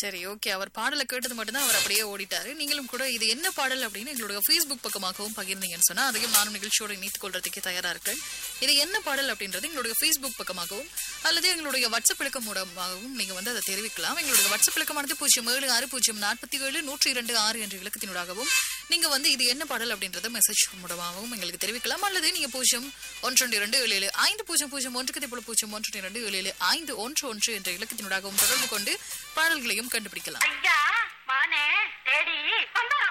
சரி ஓகே அவர் பாடலை கேட்டது மட்டும்தான் அவர் அப்படியே ஓடிட்டாரு நீங்களும் கூட இது என்ன பாடல் அப்படின்னு எங்களுடைய ஃபேஸ்புக் பக்கமாகவும் பகிர்ந்தீங்கன்னு சொன்னா அதையும் நானும் நிகழ்ச்சியோட இணைத்துக் கொள்றதுக்கு தயாரா இருக்கேன் இது என்ன பாடல் அப்படின்றது எங்களுடைய ஃபேஸ்புக் பக்கமாகவும் அல்லது எங்களுடைய வாட்ஸ்அப் இலக்கம் மூலமாகவும் நீங்க வந்து அதை தெரிவிக்கலாம் எங்களுடைய வாட்ஸ்அப் இலக்கமானது பூஜ்ஜியம் ஏழு ஆறு பூஜ்ஜியம் நாற்பத்தி ஏழு நூற்றி இரண்டு ஆறு என்ற இலக்கத்தினூடாகவும் நீங்க வந்து இது என்ன பாடல் அப்படின்றத மெசேஜ் மூலமாகவும் எங்களுக்கு தெரிவிக்கலாம் அல்லது நீங்க பூஜ்ஜியம் ஒன்று இரண்டு ஏழு ஏழு ஐந்து பூஜ்ஜியம் பூஜ்ஜியம் ஒன்று இதே போல பூஜ்ஜியம் ஒன்று இரண்டு ஏழு ஏழு ஐந்து ஒன்று ஒன்று என்ற இலக்கத்தினூடாகவும் தொடர்பு கொண்டு பாடல்களையும் கண்டுபிடிக்கலாம் ஐயா வானே